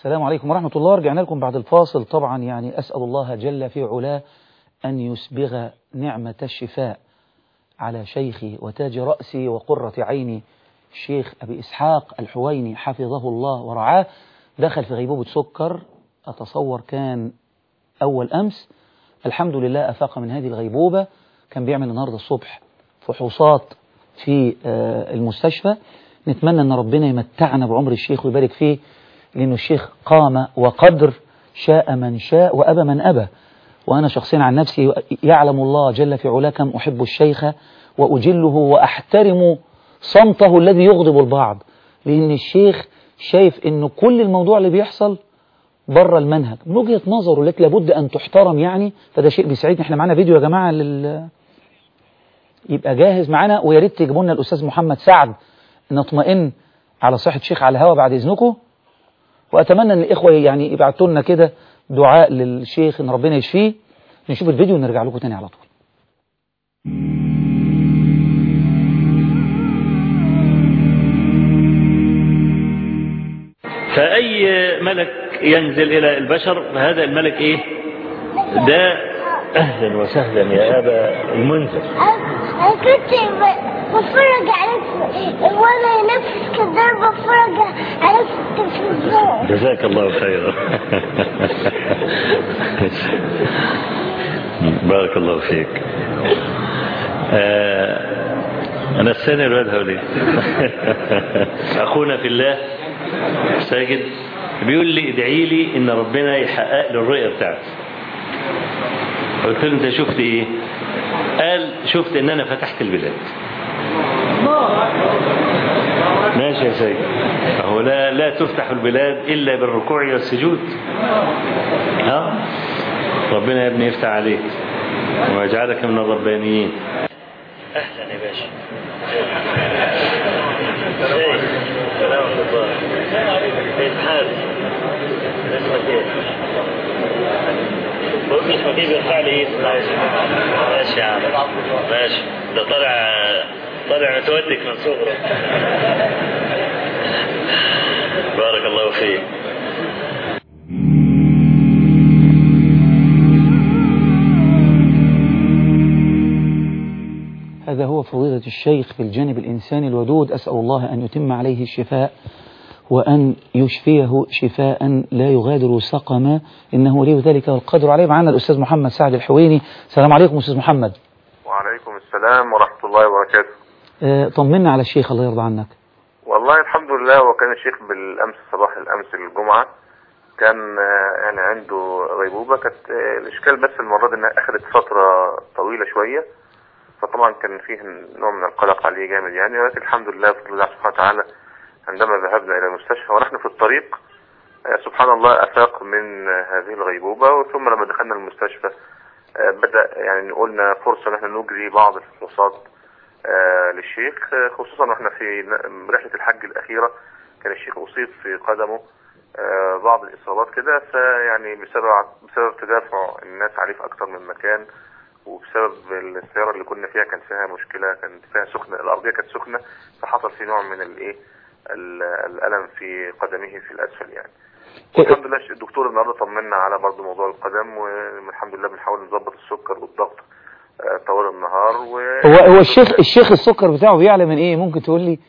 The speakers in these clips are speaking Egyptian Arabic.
السلام عليكم ورحمة الله رجعنا لكم بعد الفاصل طبعا يعني أسأل الله جل في علاه أن يسبغ نعمة الشفاء على شيخي وتاج رأسي وقرة عيني الشيخ أبي إسحاق الحويني حفظه الله ورعاه دخل في غيبوبة سكر أتصور كان أول أمس الحمد لله أفاق من هذه الغيبوبة كان بيعمل النهاردة الصبح فحوصات في المستشفى نتمنى أن ربنا يمتعنا بعمر الشيخ ويبارك فيه لأنه الشيخ قام وقدر شاء من شاء وأبى من أبى وأنا شخصيا عن نفسي يعلم الله جل في علاه كم أحب الشيخ وأجله وأحترم صمته الذي يغضب البعض لأن الشيخ شايف أنه كل الموضوع اللي بيحصل بره المنهج من وجهة نظره التي لابد أن تحترم يعني فده شيء بيسعدني احنا معانا فيديو يا جماعة لل... يبقى جاهز معانا ويا ريت تجيبوا لنا الأستاذ محمد سعد نطمئن على صحة الشيخ على الهوا بعد إذنكم وأتمنى أن الإخوة يعني يبعتوا لنا كده دعاء للشيخ أن ربنا يشفيه نشوف الفيديو ونرجع لكم تاني على طول فأي ملك ينزل إلى البشر فهذا الملك إيه ده أهلا وسهلا يا أبا المنذر أنا كنت بتفرج عليك وأنا نفس كده بتفرج عليك في التلفزيون جزاك الله خيرا بارك الله فيك آه أنا الثاني الواد هولي أخونا في الله ساجد بيقول لي ادعي لي ان ربنا يحقق لي الرؤيه بتاعتي قلت له انت شفت ايه قال شفت ان انا فتحت البلاد ماشي يا سيد هو لا لا تفتح البلاد الا بالركوع والسجود ها ربنا يا ابني يفتح عليك ويجعلك من الربانيين اهلا يا باشا سلام الله كيف حالك؟ اسمك ايه؟ بقول اسمك ايه بيرفع لي ايد ماشي يا عم ماشي ده طالع طالع متودك من صغرك بارك الله فيك هذا هو فضيلة الشيخ في الجانب الإنساني الودود أسأل الله أن يتم عليه الشفاء وأن يشفيه شفاء لا يغادر سقما إنه ولي ذلك والقدر عليه معنا الأستاذ محمد سعد الحويني السلام عليكم أستاذ محمد وعليكم السلام ورحمة الله وبركاته آه، طمنا على الشيخ الله يرضى عنك والله الحمد لله وكان الشيخ بالأمس صباح الأمس الجمعة كان آه، يعني عنده غيبوبة كانت آه، الإشكال بس المرة دي إنها أخذت فترة طويلة شوية فطبعا كان فيه نوع من القلق عليه جامد يعني ولكن الحمد لله بفضل الله سبحانه وتعالى عندما ذهبنا إلى المستشفى ونحن في الطريق آه، سبحان الله أفاق من آه، هذه الغيبوبة ثم لما دخلنا المستشفى آه، بدأ يعني قلنا فرصة ان احنا نجري بعض الفحوصات آه، للشيخ آه، خصوصا واحنا في ن- رحلة الحج الأخيرة كان الشيخ أصيب في قدمه آه، بعض الإصابات كده فيعني بسبب بسبب تدافع الناس عليه في أكتر من مكان وبسبب السيارة اللي كنا فيها كان فيها مشكلة كان فيها سخنة الأرضية كانت سخنة فحصل في نوع من الإيه ال- الألم في قدمه في الأسفل يعني والحمد لله الدكتور النهارده طمنا على برضه موضوع القدم والحمد لله بنحاول نظبط السكر والضغط آه، طوال النهار و... هو هو الشيخ الشيخ السكر بتاعه بيعلى من إيه ممكن تقول لي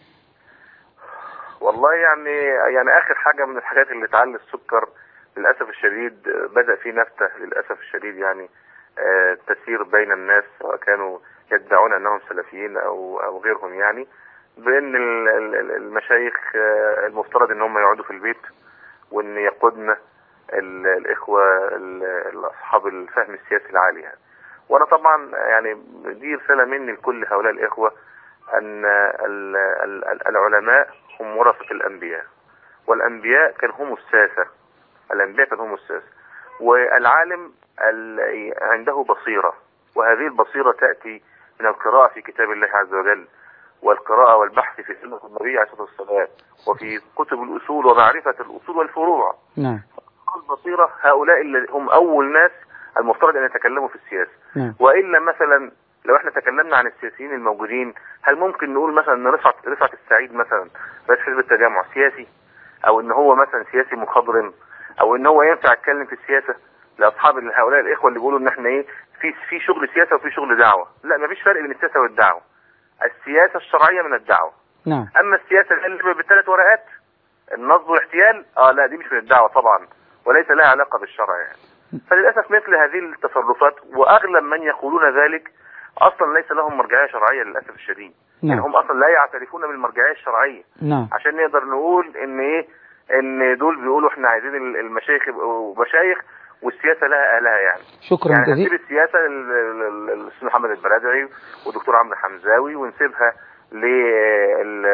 والله يعني يعني اخر حاجه من الحاجات اللي تعلي السكر للاسف الشديد آه، بدا في نفته للاسف الشديد يعني آه، تسير بين الناس سواء كانوا يدعون انهم سلفيين او او غيرهم يعني بان ال- ال- ال- المشايخ آه، المفترض ان هم يقعدوا في البيت وان يقودنا ال- الاخوه ال- اصحاب الفهم السياسي العالي يعني وانا طبعا يعني دي رساله مني لكل هؤلاء الاخوه ان ال- ال- ال- العلماء هم ورثه الانبياء والانبياء كان هم الساسه الانبياء كان هم الساسه والعالم ال- عنده بصيره وهذه البصيره تاتي من القراءه في كتاب الله عز وجل والقراءه والبحث في سنه النبي عليه الصلاه والسلام وفي كتب الاصول ومعرفه الاصول والفروع نعم البصيرة هؤلاء اللي هم أول ناس المفترض أن يتكلموا في السياسة نعم وإلا مثلا لو احنا تكلمنا عن السياسيين الموجودين هل ممكن نقول مثلا ان رفعت رفعت السعيد مثلا رئيس حزب التجمع سياسي او ان هو مثلا سياسي مخضرم او ان هو ينفع يتكلم في السياسه لاصحاب هؤلاء الاخوه اللي بيقولوا ان احنا ايه في في شغل سياسه وفي شغل دعوه لا مفيش فرق بين السياسه والدعوه السياسه الشرعيه من الدعوه نعم اما السياسه اللي بالثلاث ورقات النصب والاحتيال اه لا دي مش من الدعوه طبعا وليس لها علاقه بالشرع يعني فللاسف مثل هذه التصرفات واغلب من يقولون ذلك اصلا ليس لهم مرجعيه شرعيه للاسف الشديد يعني نعم هم اصلا لا يعترفون بالمرجعيه الشرعيه نعم عشان نقدر نقول ان ايه ان دول بيقولوا احنا عايزين ال- المشايخ يبقوا مشايخ والسياسه لها الها يعني شكرا يعني هنسيب جزيلا السياسه لل- لل- للاستاذ محمد البرادعي ودكتور عمرو حمزاوي ونسيبها ل ال-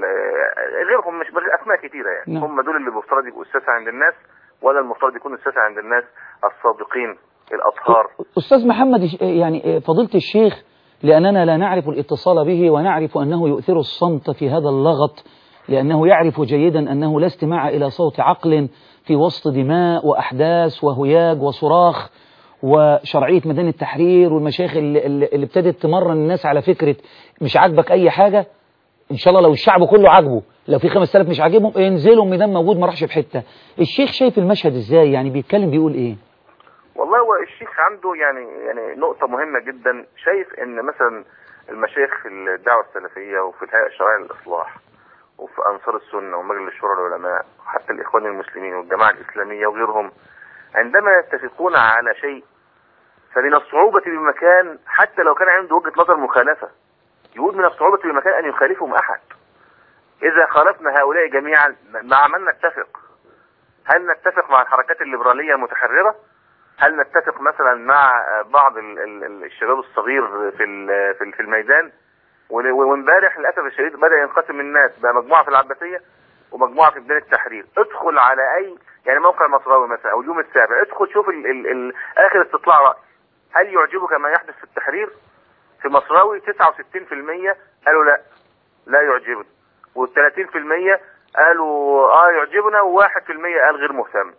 ال- غيرهم مش اسماء كتيره يعني نعم. هم دول اللي المفترض يبقوا الساسه عند الناس ولا المفترض يكونوا الساسه عند الناس الصادقين الاطهار أستاذ محمد يعني فضيلة الشيخ لأننا لا نعرف الاتصال به ونعرف أنه يؤثر الصمت في هذا اللغط لأنه يعرف جيدا أنه لا استماع إلى صوت عقل في وسط دماء وأحداث وهياج وصراخ وشرعية ميدان التحرير والمشايخ اللي, اللي اللي ابتدت تمرن الناس على فكرة مش عاجبك أي حاجة إن شاء الله لو الشعب كله عاجبه لو في 5000 مش عاجبهم ينزلوا ميدان موجود ما راحش في حتة الشيخ شايف المشهد إزاي يعني بيتكلم بيقول إيه والله هو الشيخ عنده يعني يعني نقطة مهمة جدا شايف ان مثلا المشايخ في الدعوة السلفية وفي الهيئة الشرعية للإصلاح وفي أنصار السنة ومجلس شورى العلماء وحتى الإخوان المسلمين والجماعة الإسلامية وغيرهم عندما يتفقون على شيء فمن الصعوبة بمكان حتى لو كان عنده وجهة نظر مخالفة يقول من الصعوبة بمكان أن يخالفهم أحد إذا خالفنا هؤلاء جميعا مع من نتفق هل نتفق مع الحركات الليبرالية المتحررة هل نتفق مثلا مع بعض ال- ال- ال- الشباب الصغير في ال- في ال- في الميدان ول- وامبارح للاسف الشديد بدا ينقسم الناس بقى مجموعه في العباسيه ومجموعه في ميدان التحرير ادخل على اي يعني موقع مصراوي مثلا او اليوم السابع ادخل شوف ال ال ال اخر استطلاع راي هل يعجبك ما يحدث في التحرير في مصراوي 69% قالوا لا لا يعجبنا وال30% قالوا اه يعجبنا و1% قال غير مهتم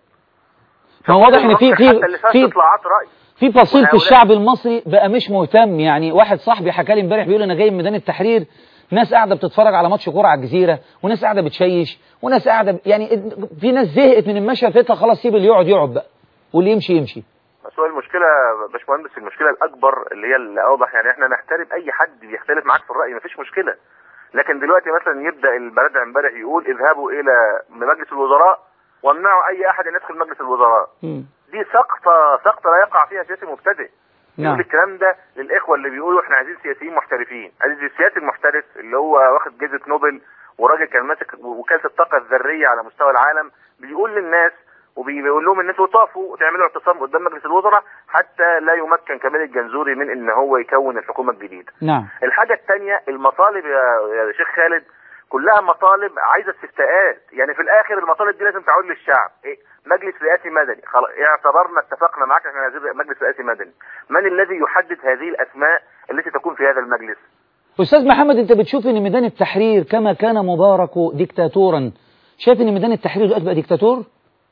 فهو واضح ان في حتى اللي في فات في اطلاعات راي في فصيل في وهؤلاء- الشعب المصري بقى مش مهتم يعني واحد صاحبي حكى لي امبارح بيقول انا جاي من ميدان التحرير ناس قاعده بتتفرج على ماتش كوره على الجزيره وناس قاعده بتشيش وناس قاعده ب- يعني في ناس زهقت من المشهد فقلت خلاص سيب اللي يقعد يقعد بقى واللي يمشي يمشي بس هو المشكلة باشمهندس المشكلة الأكبر اللي هي اللي أوضح يعني إحنا نحترم أي حد بيختلف معاك في الرأي مفيش مشكلة لكن دلوقتي مثلا يبدأ البلد امبارح يقول اذهبوا إلى مجلس الوزراء وامنعوا أي أحد أن يدخل مجلس الوزراء مم. دي سقطة سقطة لا يقع فيها سياسي مبتدئ نعم يقول الكلام ده للإخوة اللي بيقولوا إحنا عايزين سياسيين محترفين عايز السياسي المحترف اللي هو واخد جائزة نوبل وراجل كان ماسك وكالة الطاقة الذرية على مستوى العالم بيقول للناس وبيقول لهم ان انتوا تقفوا وتعملوا اعتصام قدام مجلس الوزراء حتى لا يمكن كمال الجنزوري من ان هو يكون الحكومه الجديده. نعم الحاجه الثانيه المطالب يا يا شيخ خالد كلها مطالب عايزه استفتاءات يعني في الاخر المطالب دي لازم تعود للشعب إيه؟ مجلس رئاسي مدني خلاص اعتبرنا اتفقنا معاك احنا عايزين مجلس رئاسي مدني من الذي يحدد هذه الاسماء التي تكون في هذا المجلس استاذ محمد انت بتشوف ان ميدان التحرير كما كان مبارك ديكتاتورا شايف ان ميدان التحرير دلوقتي بقى ديكتاتور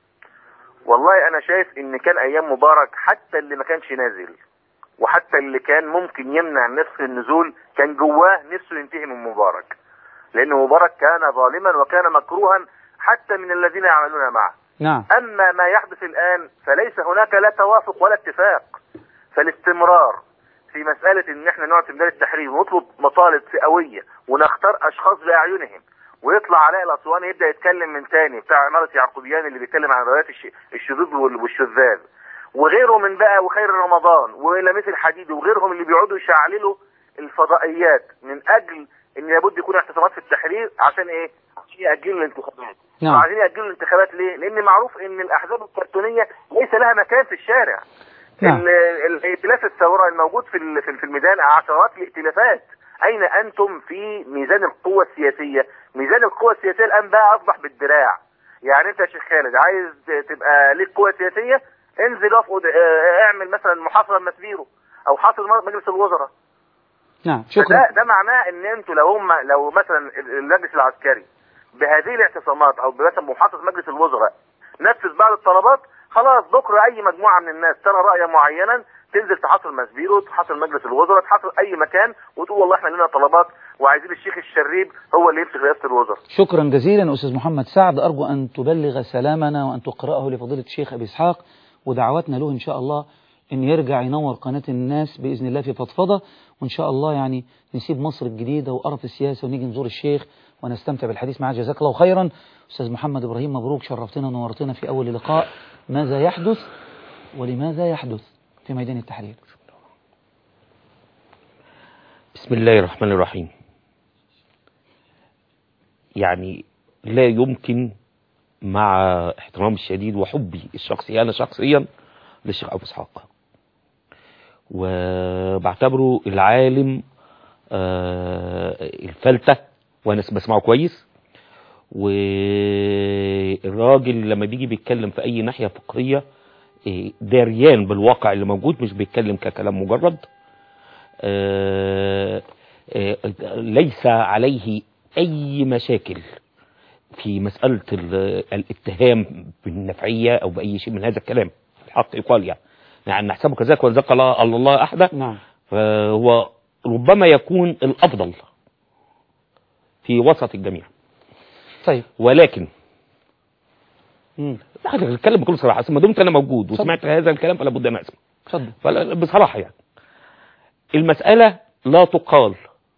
والله انا شايف ان كان ايام مبارك حتى اللي ما كانش نازل وحتى اللي كان ممكن يمنع نفس النزول كان جواه نفسه ينتهي من مبارك لان مبارك كان ظالما وكان مكروها حتى من الذين يعملون معه نعم اما ما يحدث الان فليس هناك لا توافق ولا اتفاق فالاستمرار في مسألة ان احنا نقعد في ميدان التحرير ونطلب مطالب فئوية ونختار اشخاص باعينهم ويطلع علاء الاسواني يبدا يتكلم من تاني بتاع عمارة يعقوبيان اللي بيتكلم عن روايات الش- الشذوذ وال- والشذاذ وغيره من بقى وخير رمضان ولميس الحديد وغيرهم اللي بيقعدوا يشعللوا الفضائيات من اجل ان لابد يكون اعتصامات في التحرير عشان ايه؟ عشان ياجلوا الانتخابات نعم. وعايزين ياجلوا الانتخابات ليه؟ لان معروف ان الاحزاب الكرتونيه ليس لها مكان في الشارع نعم. ال- ال- الائتلاف الثوره الموجود في ال- في في الميدان عشرات الائتلافات اين انتم في ميزان القوه السياسيه ميزان القوه السياسيه الان بقى اصبح بالدراع يعني انت يا شيخ خالد عايز تبقى ليك قوه سياسيه انزل اقف قد- اه، اعمل مثلا محاصره مسبيرو او حاصر مجلس الوزراء نعم شكرا فده ده معناه ان انتوا لو هم لو مثلا المجلس العسكري بهذه الاعتصامات او مثلا محافظ مجلس الوزراء نفذ بعض الطلبات خلاص بكره اي مجموعه من الناس ترى رايا معينا تنزل تحاصر مسبيرو تحاصر مجلس الوزراء تحاصر اي مكان وتقول والله احنا لنا طلبات وعايزين الشيخ الشريب هو اللي يمسك رئاسه الوزراء شكرا جزيلا أستاذ محمد سعد أرجو أن تبلغ سلامنا وأن تقرأه لفضيلة الشيخ أبي إسحاق ودعواتنا له إن شاء الله إن يرجع ينور قناة الناس بإذن الله في فضفضة وإن شاء الله يعني نسيب مصر الجديدة وقرف السياسة ونيجي نزور الشيخ ونستمتع بالحديث معاه جزاك الله خيرا أستاذ محمد إبراهيم مبروك شرفتنا ونورتنا في أول لقاء ماذا يحدث ولماذا يحدث في ميدان التحرير بسم الله الرحمن الرحيم يعني لا يمكن مع احترامي الشديد وحبي الشخصي انا شخصيا للشيخ ابو اسحاق وبعتبره العالم آه، الفلتة وانا بسمعه كويس والراجل لما بيجي بيتكلم في اي ناحية فقهية إيه، داريان بالواقع اللي موجود مش بيتكلم ككلام مجرد آه، آه، ليس عليه اي مشاكل في مسألة ال- الاتهام بالنفعية او باي شيء من هذا الكلام الحق يقال يعني يعني نحسبه كذلك ونذكر الله الله احدا نعم فهو ربما يكون الافضل في وسط الجميع طيب ولكن مم. لا اتكلم بكل صراحه أصل ما دمت انا موجود اتفضل. وسمعت هذا الكلام فلا بد ان اسمع اتفضل فلا- بصراحه يعني المساله لا تقال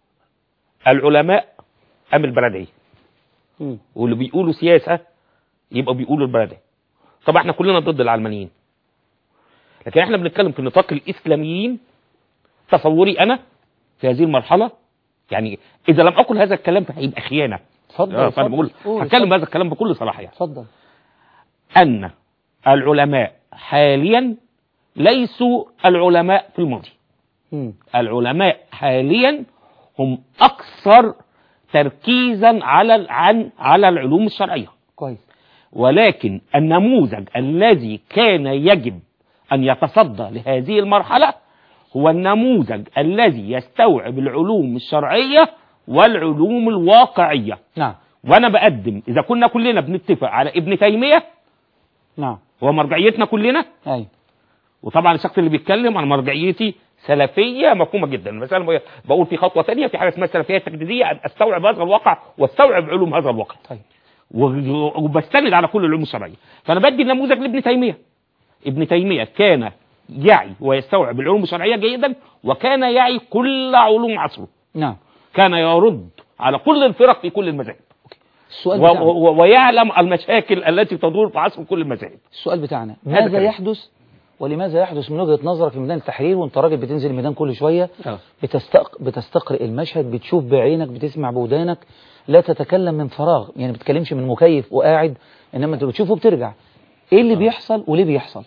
العلماء ام البلديه مم. واللي بيقولوا سياسه يبقى بيقولوا البلديه طبعا احنا كلنا ضد العلمانيين لكن احنا بنتكلم في نطاق الاسلاميين تصوري انا في هذه المرحله يعني اذا لم اقل هذا الكلام فهيبقى خيانه اتفضل آه، فانا اتفضل. بقول قول، هتكلم اتفضل. بهذا الكلام بكل صراحه يعني اتفضل أن العلماء حاليا ليسوا العلماء في الماضي مم. العلماء حاليا هم أكثر تركيزا على عن على العلوم الشرعية كويس ولكن النموذج الذي كان يجب أن يتصدى لهذه المرحلة هو النموذج الذي يستوعب العلوم الشرعية والعلوم الواقعية نعم وأنا بقدم إذا كنا كلنا بنتفق على ابن تيمية نعم هو مرجعيتنا كلنا أي وطبعا الشخص اللي بيتكلم عن مرجعيتي سلفيه مفهومه جدا بس انا بقول في خطوه ثانيه في حاجه اسمها السلفيه التجديديه ان استوعب هذا الواقع واستوعب علوم هذا الواقع طيب و- وبستند على كل العلوم الشرعيه فانا بدي نموذج لابن تيميه ابن تيميه كان يعي ويستوعب العلوم الشرعيه جيدا وكان يعي كل علوم عصره نعم كان يرد على كل الفرق في كل المذاهب السؤال و- بتاعنا و- ويعلم المشاكل التي تدور في عصر كل المذاهب السؤال بتاعنا هذا ماذا كلام. يحدث ولماذا يحدث من وجهة نظرك في ميدان التحرير وانت راجل بتنزل الميدان كل شوية بتستق... بتستقرئ المشهد بتشوف بعينك بتسمع بودانك لا تتكلم من فراغ يعني بتتكلمش من مكيف وقاعد انما انت بتشوفه بترجع ايه اللي بيحصل وليه بيحصل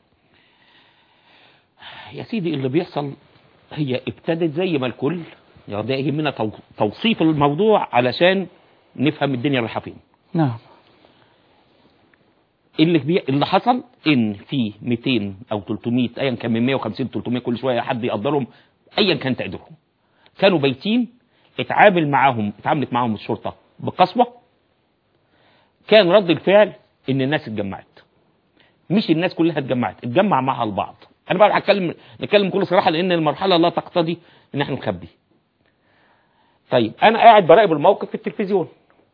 يا سيدي اللي بيحصل هي ابتدت زي ما الكل يعني ده يهمنا تو- توصيف الموضوع علشان نفهم الدنيا رايحه فين نعم اللي بي... اللي حصل ان في 200 او 300 ايا كان من 150 300 كل شويه حد يقدرهم ايا كان تقديرهم كانوا بايتين اتعامل معاهم اتعاملت معاهم الشرطه بقسوه كان رد الفعل ان الناس اتجمعت مش الناس كلها اتجمعت اتجمع معها البعض انا بقى هتكلم نتكلم بكل صراحه لان المرحله لا تقتضي ان احنا نخبي طيب انا قاعد براقب الموقف في التلفزيون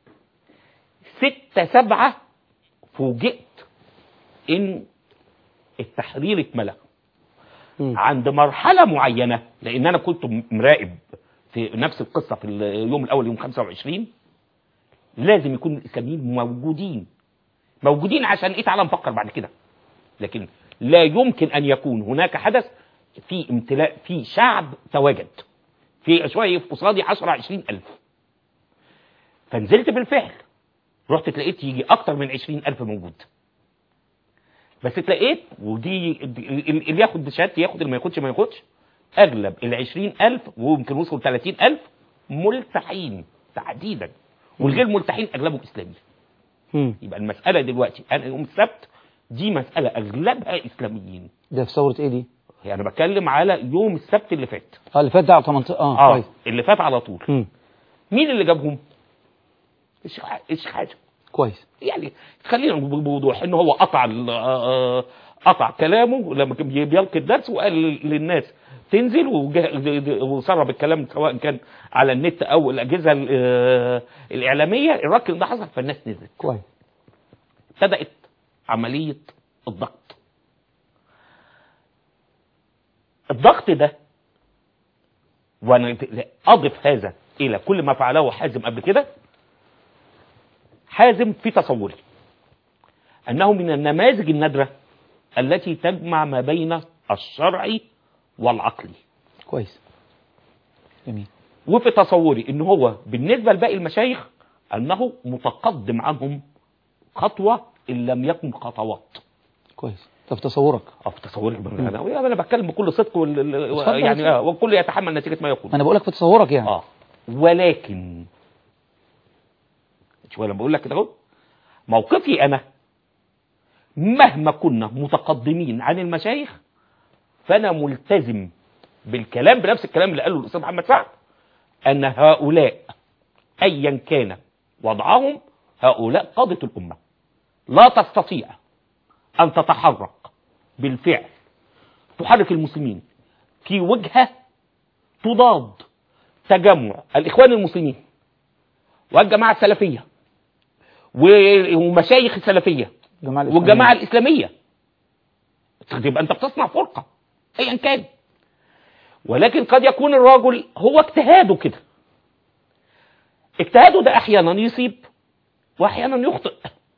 ستة سبعة فوجئت ان التحرير اتملى مم. عند مرحلة معينة لان انا كنت مراقب في نفس القصة في اليوم الاول يوم 25 لازم يكون الاسلاميين موجودين موجودين عشان ايه تعالى نفكر بعد كده لكن لا يمكن ان يكون هناك حدث في امتلاء في شعب تواجد في شويه في قصادي 10 20 الف فنزلت بالفعل رحت تلاقيت يجي اكتر من 20 الف موجود بس تلاقيت ودي اللي ياخد بشهادتي ياخد اللي ما ياخدش ما ياخدش اغلب ال 20 الف ويمكن وصلوا 30 الف ملتحين تحديدا والغير ملتحين اغلبهم اسلامي مم. يبقى المساله دلوقتي انا يوم السبت دي مساله اغلبها اسلاميين ده في ثورة ايه دي يعني بتكلم على يوم السبت اللي فات اه اللي فات ده على 18 اه, اه كويس اللي فات على طول مم. مين اللي جابهم الشيخ ح- الشيخ حاجه كويس يعني خلينا نقول بوضوح ان هو قطع ال- آه، قطع كلامه لما كان بي- بيلقي الدرس وقال لل- للناس تنزل وجه- وسرب الكلام سواء كان على النت او الاجهزه ال- آه، الاعلاميه الركن ده حصل فالناس نزلت كويس بدات عمليه الضغط الضغط ده وانا اضف هذا الى كل ما فعله حازم قبل كده حازم في تصوري انه من النماذج النادره التي تجمع ما بين الشرعي والعقلي كويس جميل وفي تصوري ان هو بالنسبه لباقي المشايخ انه متقدم عنهم خطوه ان لم يكن خطوات كويس طب تصورك اه في تصوري انا انا بتكلم بكل صدق وال... اتفضل، يعني اتفضل. آه والكل يتحمل نتيجه ما يقول انا بقول لك في تصورك يعني اه ولكن شويه لما بقول لك كده اهو موقفي انا مهما كنا متقدمين عن المشايخ فانا ملتزم بالكلام بنفس الكلام اللي قاله الاستاذ محمد سعد ان هؤلاء ايا كان وضعهم هؤلاء قاده الامه لا تستطيع ان تتحرك بالفعل تحرك المسلمين في وجهه تضاد تجمع الاخوان المسلمين والجماعه السلفيه و- ومشايخ السلفيه الجماعة الإسلامية. والجماعه الاسلاميه تبقى انت بتصنع فرقه ايا كان ولكن قد يكون الرجل هو اجتهاده كده اجتهاده ده احيانا يصيب واحيانا يخطئ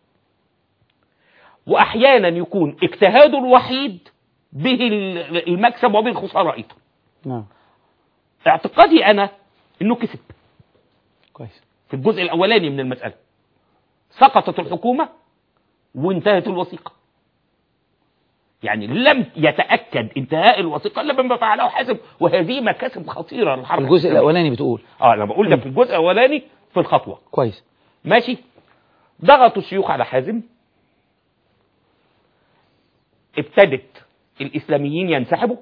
واحيانا يكون اجتهاده الوحيد به المكسب وبه الخساره ايضا نعم اعتقادي انا انه كسب كويس في الجزء الاولاني من المساله سقطت الحكومه وانتهت الوثيقه يعني لم يتاكد انتهاء الوثيقه الا بما فعله حازم وهذه مكاسب خطيره للحركه الجزء الإسلامية. الاولاني بتقول اه انا بقول ده في الجزء الاولاني في الخطوه كويس ماشي ضغطوا الشيوخ على حازم ابتدت الاسلاميين ينسحبوا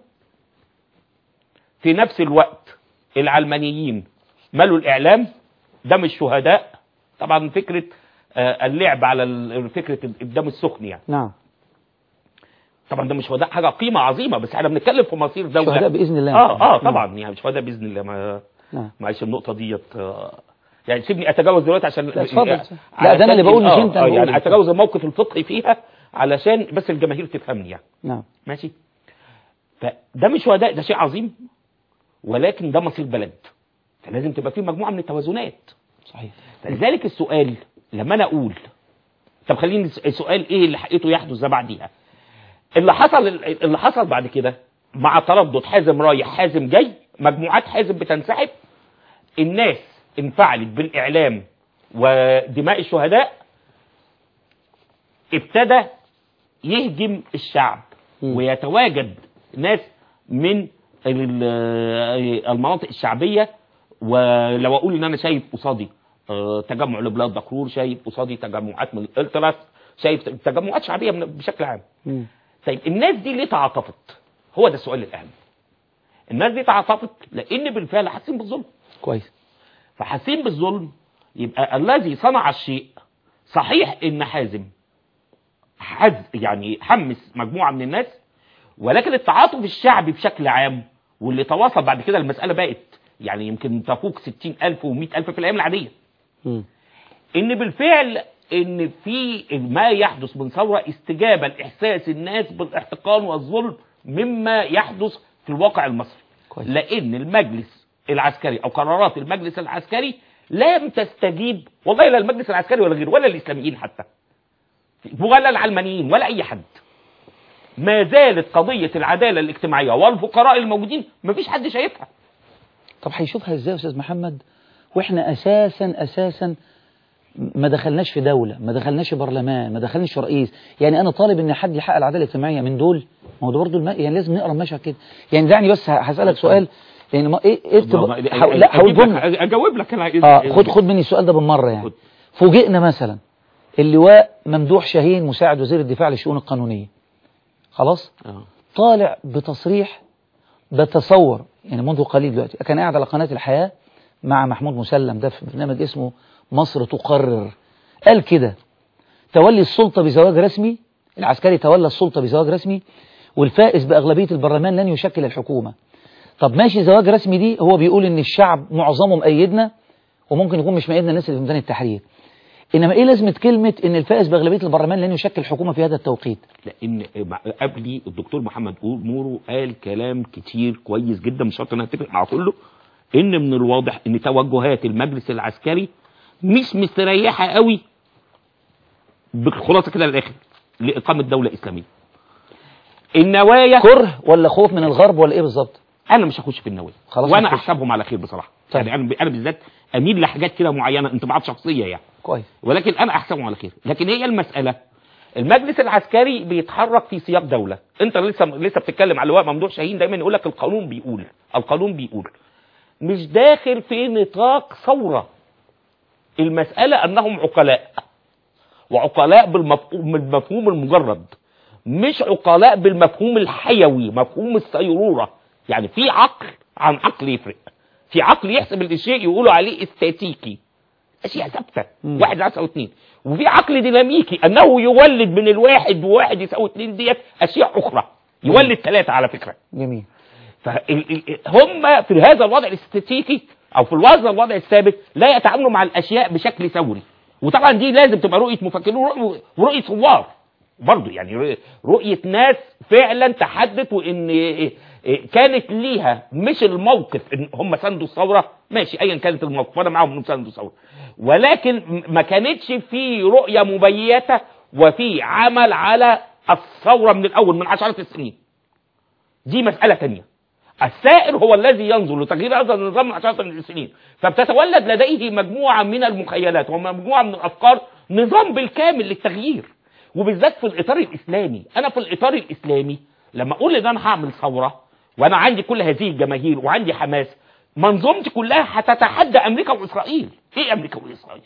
في نفس الوقت العلمانيين ملوا الاعلام دم الشهداء طبعا فكره آه، اللعب على ال- فكره الدم السخن يعني نعم طبعا ده مش شهداء حاجه قيمه عظيمه بس احنا بنتكلم في مصير دوله شهداء باذن الله اه اه نعم. طبعا يعني شهداء باذن الله ما نعم معلش النقطة ديت آه، يعني سيبني اتجاوز دلوقتي عشان لا، اتفضل. لا، ده أنا اللي عشان- بقول مش آه، أنت آه، اللي يعني بقول. اتجاوز الموقف الفقهي فيها علشان بس الجماهير تفهمني يعني نعم ماشي فده مش شهداء ده شيء عظيم ولكن ده مصير بلد فلازم تبقى فيه مجموعة من التوازنات صحيح فلذلك السؤال لما انا اقول طب خليني الس- السؤال ايه اللي حقيقته يحدث ده بعديها اللي حصل اللي حصل بعد كده مع تردد حازم رايح حازم جاي مجموعات حازم بتنسحب الناس انفعلت بالاعلام ودماء الشهداء ابتدى يهجم الشعب مم. ويتواجد ناس من ال- المناطق الشعبيه ولو اقول ان انا شايف قصادي آه، تجمع لبلاد دكرور شايف قصادي تجمعات من الالتراس شايف تجمعات شعبيه من- بشكل عام مم. طيب الناس دي ليه تعاطفت هو ده السؤال الاهم الناس دي تعاطفت لان بالفعل حاسين بالظلم كويس فحاسين بالظلم يبقى الذي صنع الشيء صحيح ان حازم حز يعني حمس مجموعه من الناس ولكن التعاطف الشعبي بشكل عام واللي تواصل بعد كده المساله بقت يعني يمكن تفوق 60000 و100000 في الايام العاديه مم. ان بالفعل ان في ما يحدث من ثوره استجابه لاحساس الناس بالاحتقان والظلم مما يحدث في الواقع المصري كويس. لان المجلس العسكري او قرارات المجلس العسكري لم تستجيب والله لا المجلس العسكري ولا غيره ولا الاسلاميين حتى ولا العلمانيين ولا اي حد ما زالت قضيه العداله الاجتماعيه والفقراء الموجودين مفيش حد شايفها طب هيشوفها ازاي يا استاذ محمد واحنا اساسا اساسا ما دخلناش في دولة ما دخلناش في برلمان ما دخلناش في رئيس يعني انا طالب ان حد يحقق العداله الاجتماعيه من دول ما هو ده برضه الم... يعني لازم نقرا المشهد كده يعني دعني بس ه- هسالك سؤال لان ما ايه ايه ارتب- حاول- لا هقول أجيب لك- جمله اجاوب لك انا عايز اه خد خد مني السؤال ده بالمره يعني خد. فوجئنا مثلا اللواء ممدوح شاهين مساعد وزير الدفاع للشؤون القانونيه خلاص آه. طالع بتصريح بتصور يعني منذ قليل دلوقتي كان قاعد على قناة الحياة مع محمود مسلم ده في برنامج اسمه مصر تقرر قال كده تولي السلطة بزواج رسمي العسكري تولى السلطة بزواج رسمي والفائز بأغلبية البرلمان لن يشكل الحكومة طب ماشي زواج رسمي دي هو بيقول ان الشعب معظمه مأيدنا وممكن يكون مش مأيدنا الناس اللي في ميدان التحرير انما ايه لازمه كلمه ان الفائز باغلبيه البرلمان لن يشكل حكومه في هذا التوقيت لان قبلي الدكتور محمد مورو قال كلام كتير كويس جدا مش شرط انا اتفق مع كله ان من الواضح ان توجهات المجلس العسكري مش مستريحه قوي بخلاصه كده للاخر لاقامه دوله اسلاميه النوايا كره ولا خوف من الغرب ولا ايه بالظبط انا مش هخش في النوايا خلاص وانا هنخش. احسبهم على خير بصراحه طيب. يعني انا انا بالذات اميل لحاجات كده معينه انطباعات شخصيه يعني كويس ولكن انا احسبهم على خير لكن هي المساله المجلس العسكري بيتحرك في سياق دوله انت لسه لسه بتتكلم على لواء ممدوح شاهين دايما يقول لك القانون بيقول القانون بيقول مش داخل في نطاق ثوره المساله انهم عقلاء وعقلاء بالمفهوم بالمفهوم المجرد مش عقلاء بالمفهوم الحيوي مفهوم السيروره يعني في عقل عن عقل يفرق في عقل يحسب الشيء يقولوا عليه استاتيكي اشياء ثابته مم. واحد يساوي اثنين وفي عقل ديناميكي انه يولد من الواحد وواحد يساوي اثنين ديت اشياء اخرى يولد ثلاثه على فكره جميل فهم في هذا الوضع الاستاتيكي او في الوضع الوضع الثابت لا يتعاملوا مع الاشياء بشكل ثوري وطبعا دي لازم تبقى رؤيه مفكرين ورؤية- ورؤيه ثوار برضه يعني رؤية- رؤيه ناس فعلا تحدت وان إيه إيه كانت ليها مش الموقف ان هم ساندوا الثوره ماشي ايا كانت الموقف وانا معاهم انهم ساندوا الثوره ولكن م- ما كانتش في رؤيه مبيته وفي عمل على الثوره من الاول من عشرات السنين دي مساله ثانيه السائر هو الذي ينظر لتغيير هذا النظام من عشرات السنين فبتتولد لديه مجموعة من المخيلات ومجموعة من الأفكار نظام بالكامل للتغيير وبالذات في الإطار الإسلامي أنا في الإطار الإسلامي لما أقول إن أنا هعمل ثورة وأنا عندي كل هذه الجماهير وعندي حماس منظومتي كلها هتتحدى أمريكا وإسرائيل إيه أمريكا وإسرائيل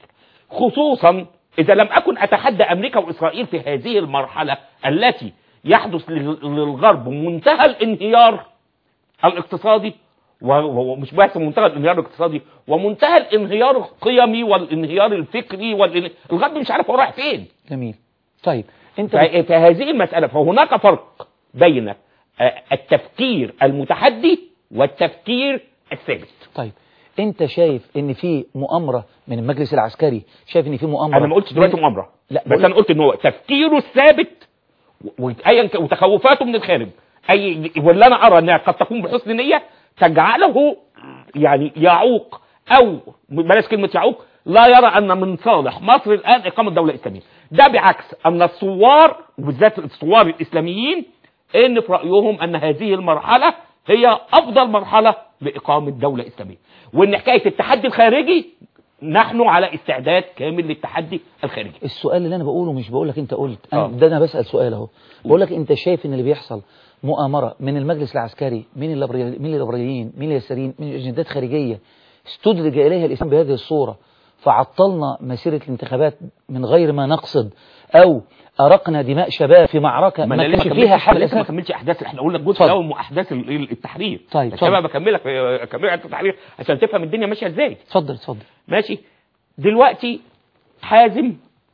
خصوصا إذا لم أكن أتحدى أمريكا وإسرائيل في هذه المرحلة التي يحدث لل- للغرب منتهى الانهيار الاقتصادي و- و- ومش بس منتهى الانهيار الاقتصادي ومنتهى الانهيار القيمي والانهيار الفكري والإن... الغرب مش عارف هو رايح فين جميل طيب انت ف- في هذه المسألة فهناك فرق بين آه، التفكير المتحدي والتفكير الثابت طيب انت شايف ان في مؤامره من المجلس العسكري شايف ان في مؤامره انا ما قلتش دلوقتي من- مؤامره لا، بس بقول- انا قلت ان هو تفكيره الثابت و- وأيا ك- وتخوفاته من الخارج اي واللي انا ارى انها قد تكون بحسن نيه تجعله يعني يعوق او بلاش كلمه يعوق لا يرى ان من صالح مصر الان اقامه دوله اسلاميه ده بعكس ان الثوار وبالذات الثوار الاسلاميين ان في رايهم ان هذه المرحله هي افضل مرحله لاقامه دوله اسلاميه وان حكايه التحدي الخارجي نحن على استعداد كامل للتحدي الخارجي السؤال اللي انا بقوله مش بقول لك انت قلت آه. أنا ده انا بسال سؤال اهو بقول لك انت شايف ان اللي بيحصل مؤامره من المجلس العسكري من الليبراليين من الليبراليين من اليساريين من اجندات خارجيه استدرج اليها الاسلام بهذه الصوره فعطلنا مسيره الانتخابات من غير ما نقصد او ارقنا دماء شباب في معركه ما ما انا لسه كانش فيها فيها حل حل لسه ما أساسي. كملتش احداث احنا قلنا الجزء اتفضل. الاول من احداث ال- التحرير طيب، عشان اتفضل. بكملك اكمل لك التحرير عشان تفهم الدنيا ماشيه ازاي اتفضل اتفضل ماشي دلوقتي حازم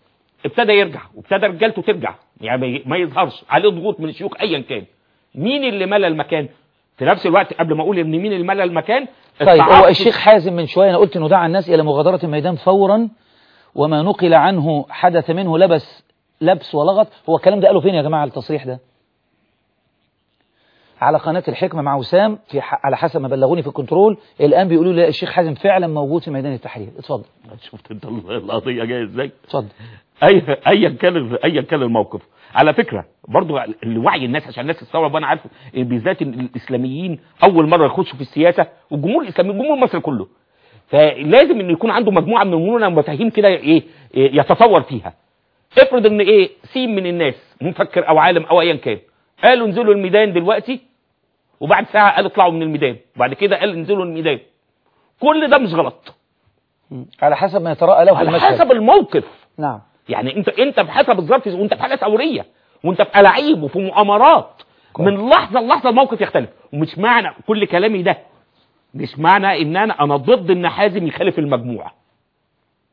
ابتدى يرجع وابتدى رجالته ترجع يعني ما ي- ما يظهرش عليه ضغوط من الشيوخ ايا كان مين اللي ملى المكان في نفس الوقت قبل ما اقول ان مين اللي ملى المكان طيب هو التعاطف- الشيخ حازم من شويه انا قلت انه دعا الناس الى مغادره الميدان فورا وما نقل عنه حدث منه لبس لبس ولغط هو الكلام ده قاله فين يا جماعه التصريح ده على قناه الحكمه مع وسام في ح... على حسب ما بلغوني في الكنترول الان بيقولوا لي لا الشيخ حازم فعلا موجود في ميدان التحرير اتفضل شفت انت القضيه جايه ازاي اتفضل اي ايا كان ايا كان الموقف على فكره برضو لوعي الناس عشان الناس تستوعب وانا عارف إن بالذات إن الاسلاميين اول مره يخشوا في السياسه والجمهور الاسلامي الجمهور المصري كله فلازم ان يكون عنده مجموعه من المرونه ومفاهيم كده ايه إيه يتصور فيها افرض ان ايه سين من الناس مفكر او عالم او ايا كان قالوا انزلوا الميدان دلوقتي وبعد ساعه قال اطلعوا من الميدان وبعد كده قال انزلوا الميدان كل ده مش غلط على حسب ما يتراءى له في على المشهد حسب الموقف نعم يعني انت انت بحسب الظرف وانت في حاله ثوريه وانت في الاعيب وفي مؤامرات من لحظه للحظه الموقف يختلف ومش معنى كل كلامي ده مش معنى ان انا انا ضد ان حازم يخالف المجموعه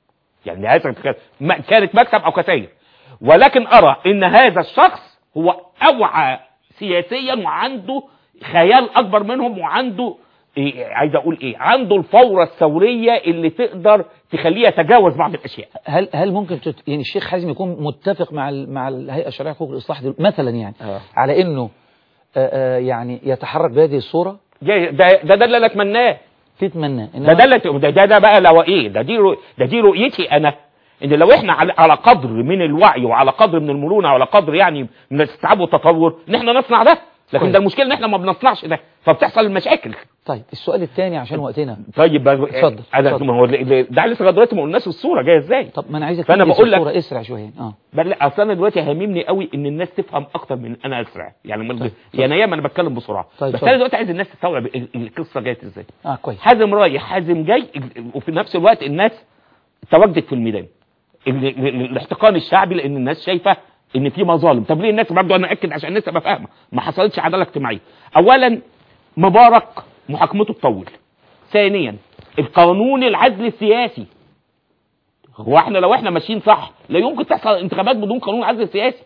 يعني هذا ما- كانت مكسب او خسائر ولكن ارى ان هذا الشخص هو اوعى سياسيا وعنده خيال اكبر منهم وعنده إيه عايز اقول ايه عنده الفوره الثوريه اللي تقدر تخليه يتجاوز بعض الاشياء هل هل ممكن تت... يعني الشيخ حازم يكون متفق مع ال... مع الهيئه الشرعيه حقوق الاصلاح دي مثلا يعني آه. على انه آه، آه، يعني يتحرك بهذه الصوره ده ده ده, ده اللي انا اتمناه تتمنى ده ده اللي ده, ده, ده بقى لو ايه ده دي رؤ- ده دي رؤيتي انا ان لو احنا على, على قدر من الوعي وعلى قدر من المرونه وعلى قدر يعني من الاستيعاب والتطور ان احنا نصنع ده لكن كويس. ده المشكله ان احنا ما بنصنعش ده فبتحصل المشاكل طيب السؤال الثاني عشان وقتنا طيب بقى- اتفضل، انا اتفضل. ما هو ال- ال- ده لسه لغايه دلوقتي ما قلناش الصوره جايه ازاي طب ما انا عايزك فأنا تنجز بقول لك- الصوره اسرع شويه اه بل لا اصل انا دلوقتي هاممني قوي ان الناس تفهم اكتر من انا اسرع يعني من طيب، يعني ايام انا بتكلم بسرعه طيب، بس اتفضل. انا دلوقتي عايز الناس تستوعب ال- القصه جايه ازاي اه كويس حازم رايح حازم جاي وفي نفس الوقت الناس تواجدت في الميدان ال- ال- الاحتقان الشعبي لان الناس شايفه ان في مظالم طب ليه الناس برضه انا اكد عشان الناس تبقى فاهمه ما حصلتش عداله اجتماعيه اولا مبارك محاكمته تطول ثانيا القانون العدل السياسي هو احنا لو احنا ماشيين صح لا يمكن تحصل انتخابات بدون قانون عدل سياسي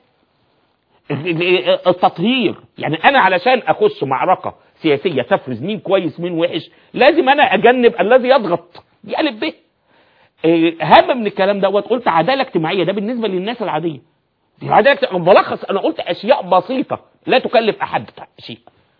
التطهير يعني انا علشان اخش معركه سياسيه تفرز مين كويس مين وحش لازم انا اجنب الذي يضغط دي الف ب إيه، اهم من الكلام دوت قلت عداله اجتماعيه ده بالنسبه للناس العاديه دي عداله اجتماعية. بلخص انا قلت اشياء بسيطه لا تكلف احد شيء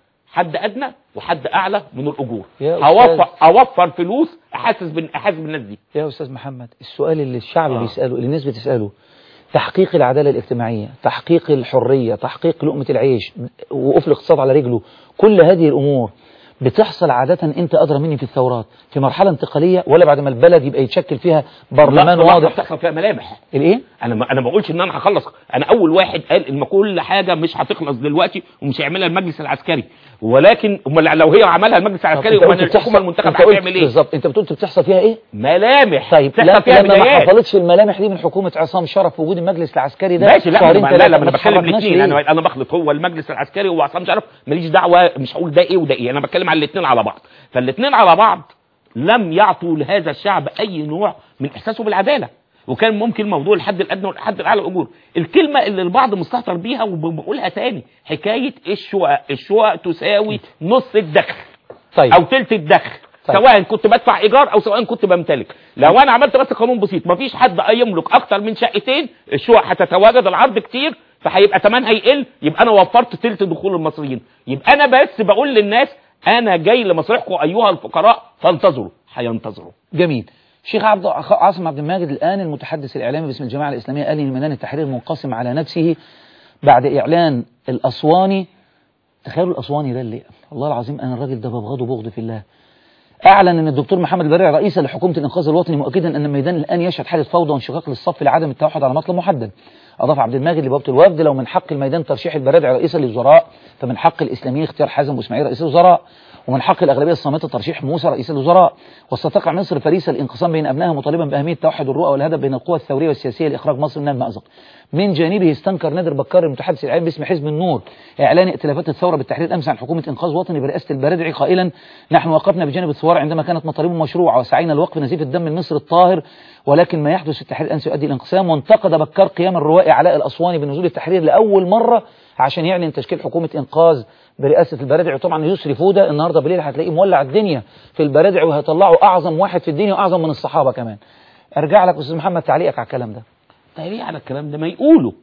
حد ادنى وحد اعلى من الاجور يا أستاذ. اوفر اوفر فلوس احسس بن احسس بالناس دي يا استاذ محمد السؤال اللي الشعب آه. بيساله اللي الناس بتساله تحقيق العداله الاجتماعيه تحقيق الحريه تحقيق لقمه العيش وقوف الاقتصاد على رجله كل هذه الامور بتحصل عادة انت ادرى مني في الثورات في مرحلة انتقالية ولا بعد ما البلد يبقى يتشكل فيها برلمان لا، لا، واضح بتحصل فيها ملامح الايه انا ما انا ما بقولش ان انا هخلص انا اول واحد قال ان كل حاجه مش هتخلص دلوقتي ومش هيعملها المجلس العسكري ولكن امال لو هي عملها المجلس العسكري أنت امال قلت الحكومه المنتخب أنت قلت هتعمل ايه بالظبط انت بتقول بتحصل فيها ايه ملامح طيب لا بتحصل فيها لما ما بدايات حصلتش الملامح دي من حكومه عصام شرف في وجود المجلس العسكري ده ماشي لا شهرين أنا لا ثلاثة لا ما انا بتكلم اتحركناش الاثنين ليه؟ انا انا بخلط هو المجلس العسكري وعصام شرف ماليش دعوه مش هقول ده ايه وده ايه انا بتكلم على الاثنين على بعض فالاثنين على بعض لم يعطوا لهذا الشعب اي نوع من احساسه بالعداله وكان ممكن موضوع الحد الادنى والحد الاعلى الاجور الكلمه اللي البعض مستهتر بيها وبقولها تاني حكايه الشقق الشقق تساوي نص الدخل طيب او تلت الدخل طيب. سواء كنت بدفع ايجار او سواء كنت بمتلك لو انا عملت بس قانون بسيط مفيش حد يملك اكتر من شقتين الشقق هتتواجد العرض كتير فهيبقى ثمنها يقل يبقى انا وفرت تلت دخول المصريين يبقى انا بس بقول للناس انا جاي لمصالحكم ايها الفقراء فانتظروا هينتظروا جميل شيخ عبد عاصم عبد الماجد الآن المتحدث الإعلامي باسم الجماعة الإسلامية قال إن ميدان التحرير منقسم على نفسه بعد إعلان الأسواني تخيلوا الأسواني ده اللي والله العظيم أنا الراجل ده ببغضه بغض في الله أعلن أن الدكتور محمد البريع رئيسا لحكومة الإنقاذ الوطني مؤكدا أن الميدان الآن يشهد حالة فوضى وانشقاق للصف لعدم التوحد على مطلب محدد أضاف عبد الماجد لبوابة الوفد لو من حق الميدان ترشيح البرادعي رئيسا للوزراء فمن حق الإسلاميين اختيار حازم وإسماعيل رئيس الوزراء ومن حق الأغلبية الصامتة ترشيح موسى رئيس الوزراء واستطاع مصر فريسة الانقسام بين أبنائها مطالبا بأهمية توحد الرؤى والهدف بين القوى الثورية والسياسية لإخراج مصر من المأزق من جانبه استنكر نادر بكار المتحدث الإعلامي باسم حزب النور إعلان ائتلافات الثورة بالتحرير أمس عن حكومة إنقاذ وطني برئاسة البرادعي قائلا نحن وقفنا بجانب الثوار عندما كانت مطالب مشروعة وسعينا لوقف نزيف الدم المصري الطاهر ولكن ما يحدث في التحرير الآن سيؤدي الانقسام وانتقد بكار قيام الروائي علاء الأسواني بنزول التحرير لأول مرة عشان يعلن تشكيل حكومة إنقاذ برئاسة البرادعي وطبعا يسري فودة النهاردة بالليل هتلاقيه مولع الدنيا في البرادعي وهيطلعوا أعظم واحد في الدنيا وأعظم من الصحابة كمان أرجع لك أستاذ محمد تعليقك على الكلام ده ليه على الكلام ده ما يقولوا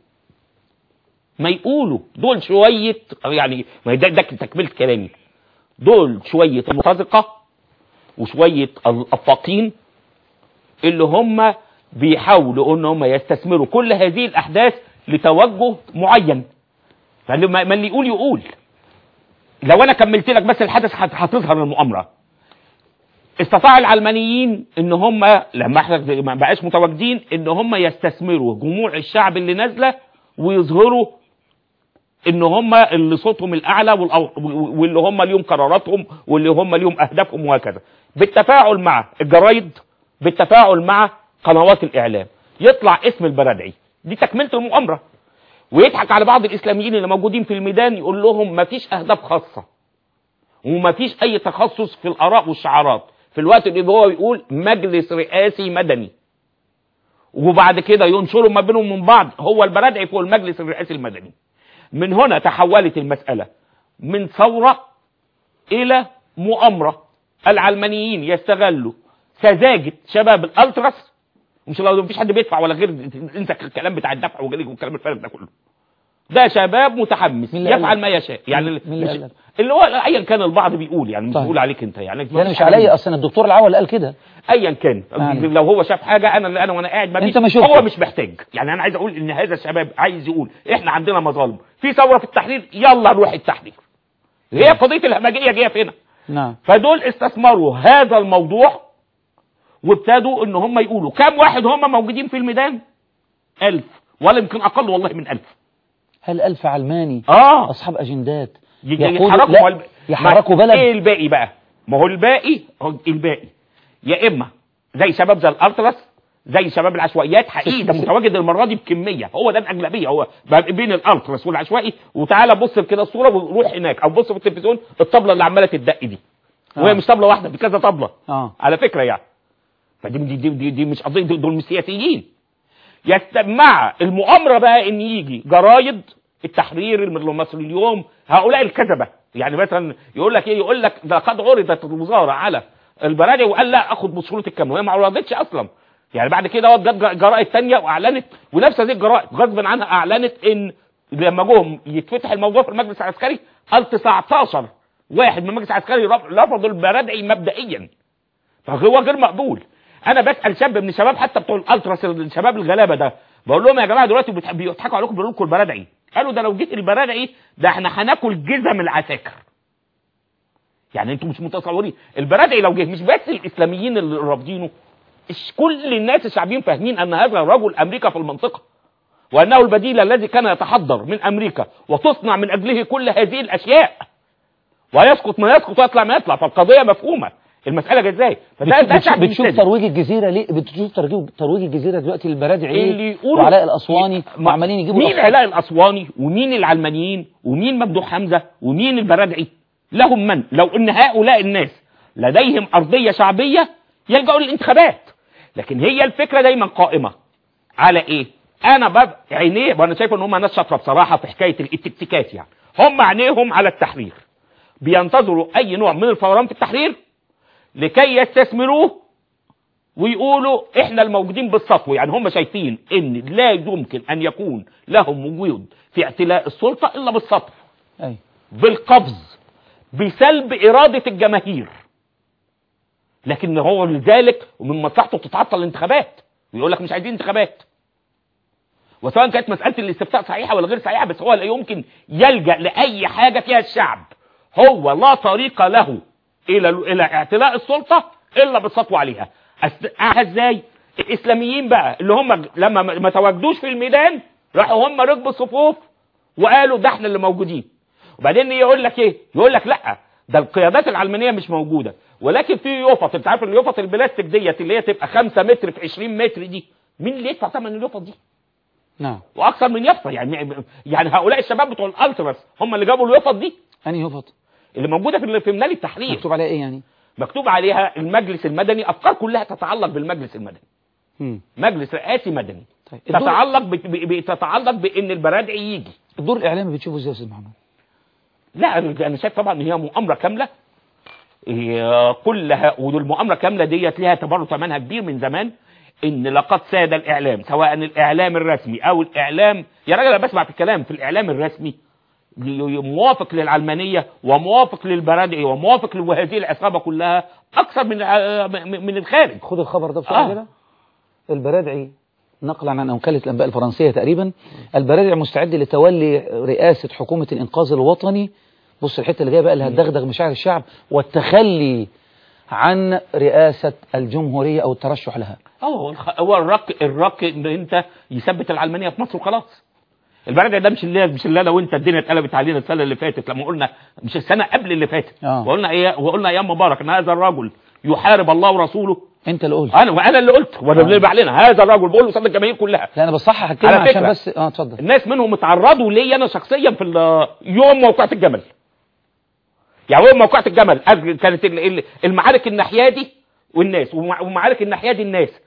ما يقولوا دول شوية يعني ما ده, ده تكملة كلامي دول شوية المرتزقة وشوية الأفاقين اللي هم بيحاولوا ان هم يستثمروا كل هذه الأحداث لتوجه معين فاللي ما ما اللي يقول يقول لو انا كملت لك بس الحدث هت- هتظهر المؤامره استطاع العلمانيين ان هم لما احنا ما بقاش متواجدين ان هم يستثمروا جموع الشعب اللي نازله ويظهروا ان هم اللي صوتهم الاعلى والأو- واللي هم ليهم قراراتهم واللي هم ليهم اهدافهم وهكذا بالتفاعل مع الجرايد بالتفاعل مع قنوات الاعلام يطلع اسم البرادعي دي تكمله المؤامره ويضحك على بعض الاسلاميين اللي موجودين في الميدان يقول لهم مفيش اهداف خاصه ومفيش اي تخصص في الاراء والشعارات في الوقت اللي هو يقول مجلس رئاسي مدني وبعد كده ينشروا ما بينهم من بعض هو البرادعي فوق المجلس الرئاسي المدني من هنا تحولت المسألة من ثورة إلى مؤامرة العلمانيين يستغلوا سذاجة شباب الألتراس مش لو مفيش حد بيدفع ولا غير انسى الكلام بتاع الدفع وجريك والكلام الفارغ ده كله ده شباب متحمس مين اللي قال يفعل لك؟ ما يشاء يعني مين اللي مش قال لك؟ اللي هو ايا كان البعض بيقول يعني مش طيب. بيقول عليك انت يعني يعني مش عليا اصلا الدكتور العول قال كده ايا كان يعني. لو هو شاف حاجه انا انا وانا قاعد ما أنت بيش- ما شفتش. هو مش محتاج يعني انا عايز اقول ان هذا الشباب عايز يقول احنا عندنا مظالم في ثوره في التحرير يلا نروح التحرير هي قضيه الهمجيه جايه في هنا نعم فدول استثمروا هذا الموضوع وابتدوا ان هم يقولوا كم واحد هم موجودين في الميدان ألف ولا يمكن اقل والله من ألف هل ألف علماني اه أصحاب أجندات يجي يقودوا- يتحركوا لا، والب- يحركوا ما- بلد ايه الباقي بقى ما هو الباقي هو الباقي يا اما زي شباب زي الارتلس زي شباب العشوائيات حقيقي ده ست- متواجد المره دي بكميه هو ده الاغلبيه هو بقى بين الارتلس والعشوائي وتعالى بص كده الصوره وروح هناك او بص في التلفزيون الطبله اللي عماله تدق دي وهي آه. مش طبله واحده دي كذا طبله اه على فكره يعني فدي دي دي, دي, دي مش قضيه دول دول مش سياسيين يست- مع المؤامره بقى ان يجي جرايد التحرير المصري اليوم هؤلاء الكذبه يعني مثلا يقول لك ايه يقول لك ده قد عرضت الوزاره على البرادعي وقال لا اخد بصوره الكامله وهي ما عرضتش اصلا يعني بعد كده جت جرائد تانية واعلنت ونفس هذه الجرائد غصبا عنها اعلنت ان لما جم يتفتح الموضوع في المجلس العسكري قال 19 واحد من المجلس العسكري رف- رفضوا البرادعي مبدئيا فهو غير مقبول انا بسال شاب من الشباب حتى بتوع الالتراس الشباب الغلابه ده بقول لهم يا جماعه دلوقتي بتح- بيضحكوا عليكم بيقولوا لكم البرادعي قالوا ده لو جيت البرادعي ده احنا هناكل جزم العساكر يعني انتوا مش متصورين البرادعي لو جه مش بس الاسلاميين اللي رافضينه إش- كل الناس الشعبيين فاهمين ان هذا رجل امريكا في المنطقه وانه البديل الذي كان يتحضر من امريكا وتصنع من اجله كل هذه الاشياء ويسقط ما يسقط ويطلع ما يطلع فالقضيه مفهومه المساله جت ازاي فده ده بتشوف, شعب بتشوف مستدل. ترويج الجزيرة ليه بتشوف ترويج ترويج الجزيرة دلوقتي للبرادعي اللي ليه يقولوا وعلاء الأسواني ما- وعمالين يجيبوا مين الأخبار. علاء الاسواني ومين العلمانيين ومين ممدوح حمزه ومين البرادعي لهم من لو ان هؤلاء الناس لديهم ارضيه شعبيه يلجأوا للانتخابات لكن هي الفكره دايما قائمه على ايه انا ببقى عينيه وانا شايف ان هم ناس شاطره بصراحه في حكايه التكتيكات يعني هم عينيهم على التحرير بينتظروا اي نوع من الفوران في التحرير لكي يستثمروه ويقولوا احنا الموجودين بالسطو يعني هم شايفين ان لا يمكن ان يكون لهم وجود في اعتلاء السلطه الا بالسطو أي. بالقبض بسلب اراده الجماهير لكن هو لذلك ومن مصلحته تتعطل الانتخابات ويقول لك مش عايزين انتخابات وسواء كانت مساله الاستفتاء صحيحه ولا غير صحيحه بس هو لا يمكن يلجا لاي حاجه فيها الشعب هو لا طريق له الى الى اعتلاء السلطه الا بالسطو عليها أست- ازاي الاسلاميين بقى اللي هم لما ما ما تواجدوش في الميدان راحوا هم ركبوا الصفوف وقالوا ده احنا اللي موجودين وبعدين يقول لك ايه يقول لك لا ده القيادات العلمانيه مش موجوده ولكن في يفط انت عارف اليفط البلاستيك ديت اللي هي تبقى 5 متر في 20 متر دي مين اللي يدفع ثمن اليفط دي نعم واكثر من يفط يعني يعني هؤلاء الشباب بتوع الالتراس هم اللي جابوا اليفط دي أنهي يفط اللي موجوده في في ميناء التحرير مكتوب عليها إيه يعني مكتوب عليها المجلس المدني افكار كلها تتعلق بالمجلس المدني مم. مجلس رئاسي مدني طيب الدور, تتعلق ب... ب... ب... تتعلق بان البرادعي يجي الدور الإعلامي بتشوفه إزاي يا أستاذ محمد لا انا شايف طبعا ان هي مؤامره كامله هي كلها والمؤامره كامله ديت ليها تبرع ثمنها كبير من زمان ان لقد ساد الاعلام سواء الاعلام الرسمي او الاعلام يا راجل انا بسمع في الكلام في الاعلام الرسمي ي- ي- موافق للعلمانيه وموافق للبرادعي وموافق لهذه العصابه كلها اكثر من آه، من من الخارج خد الخبر ده بسرعة آه. كده البرادعي نقلا عن وكالة الأنباء الفرنسية تقريبا البرادعي مستعد لتولي رئاسة حكومة الإنقاذ الوطني بص الحتة اللي جاية بقى اللي هتدغدغ مشاعر الشعب والتخلي عن رئاسة الجمهورية أو الترشح لها هو الخ- هو الرك الرك ان انت يثبت العلمانيه في مصر وخلاص البرادعي ده مش اللي مش اللي انا وانت الدنيا اتقلبت علينا السنه اللي فاتت لما قلنا مش السنه قبل اللي فاتت آه. وقلنا ايه وقلنا ايام مبارك ان هذا الرجل يحارب الله ورسوله أنت اللي قلت انا وانا اللي قلت وانا اللي علينا هذا الرجل بقول قصاد الجماهير كلها لا أنا بصحح الكلمة على عشان فكرة. بس اه اتفضل الناس منهم اتعرضوا لي انا شخصيا في ال- يوم موقعة الجمل يعني يوم موقعة الجمل أج- كانت ال- ال- المعارك الناحيه دي والناس ومع- ومعارك الناحيه دي الناس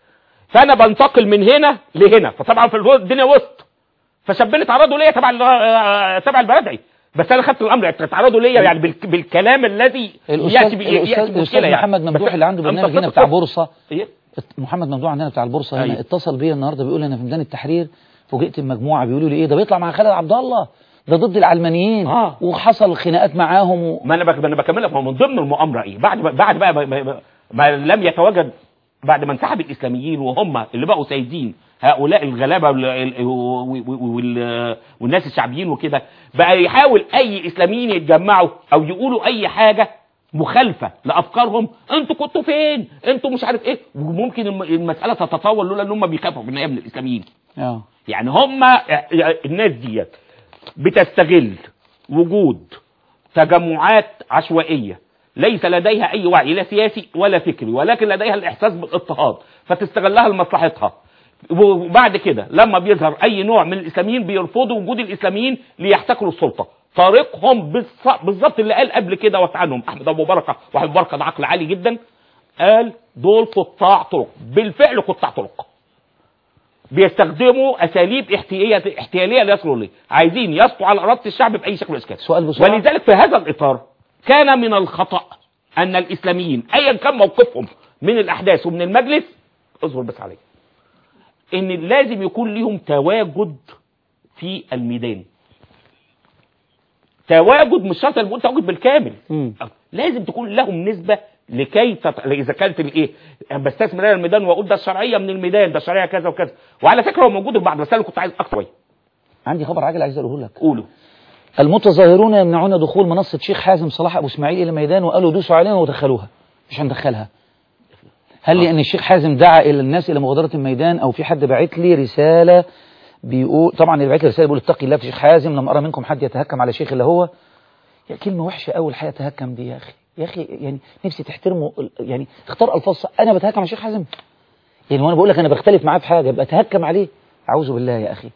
فانا بنتقل من هنا لهنا فطبعا في الو- الدنيا وسط فشابين اتعرضوا ليا تبع ال- تبع البلدعي بس انا خدت الامر اتعرضوا ليا يعني بالك- بالكلام الذي الاستاذ ياتي ب- ياتي الاستاذ, بمشكله الأستاذ يعني محمد ممدوح بس اللي عنده أنت برنامج هنا بتتصل- بتاع بورصه إيه؟ محمد ممدوح عندنا بتاع البورصه هنا أيوة. اتصل بيا النهارده بيقول انا في ميدان التحرير فوجئت بمجموعه بيقولوا لي ايه ده بيطلع مع خالد عبد الله ده ضد العلمانيين آه. وحصل خناقات معاهم و... ما انا بك... ما انا بكمل لك ما هو من ضمن المؤامره ايه بعد بعد بقى ما, ما, ما لم يتواجد بعد ما انسحب الاسلاميين وهم اللي بقوا سيدين هؤلاء الغلابه وال... ال- و- وال... والناس الشعبيين وكده بقى يحاول اي اسلاميين يتجمعوا او يقولوا اي حاجه مخالفه لافكارهم انتوا كنتوا فين انتوا مش عارف ايه وممكن الم- المساله تتطور لولا ان هم بيخافوا من من الاسلاميين اه يعني هم الناس ديت بتستغل وجود تجمعات عشوائية ليس لديها أي وعي لا سياسي ولا فكري ولكن لديها الإحساس بالاضطهاد فتستغلها لمصلحتها وبعد كده لما بيظهر أي نوع من الإسلاميين بيرفضوا وجود الإسلاميين ليحتكروا السلطة طريقهم بالص- بالظبط اللي قال قبل كده وقت عنهم أحمد أبو بركة وأحمد بركة ده عقل عالي جدا قال دول قطاع طرق بالفعل قطاع طرق بيستخدموا اساليب احتياليه احتياليه ليصلوا ليه عايزين يسطوا على اراده الشعب باي شكل من الاشكال سؤال بسرعة. ولذلك في هذا الاطار كان من الخطا ان الاسلاميين ايا كان موقفهم من الاحداث ومن المجلس اصبر بس عليا ان لازم يكون لهم تواجد في الميدان تواجد مش شرط يكون تواجد بالكامل مم. لازم تكون لهم نسبه لكي تط... اذا كانت الايه بستثمر انا الميدان واقول ده الشرعيه من الميدان ده الشرعيه كذا وكذا وعلى فكره هو موجود في بعض بس انا كنت عايز اكتر عندي خبر عاجل عايز اقوله لك قولوا المتظاهرون يمنعون دخول منصة شيخ حازم صلاح أبو إسماعيل إلى الميدان وقالوا دوسوا علينا ودخلوها مش هندخلها هل لأن الشيخ حازم دعا إلى الناس إلى مغادرة الميدان أو في حد باعت لي رسالة بيقول طبعا اللي باعت لي رسالة بيقول اتقي الله في شيخ حازم لم أرى منكم حد يتهكم على شيخ اللي هو يا كلمة وحشة أوي الحقيقة تهكم دي يا أخي يا أخي يعني نفسي تحترموا ال- يعني اختار ألفاظ صح. أنا بتهكم على شيخ حازم يعني وأنا بقول لك أنا بختلف معاه في حاجة يبقى أتهكم عليه أعوذ بالله يا أخي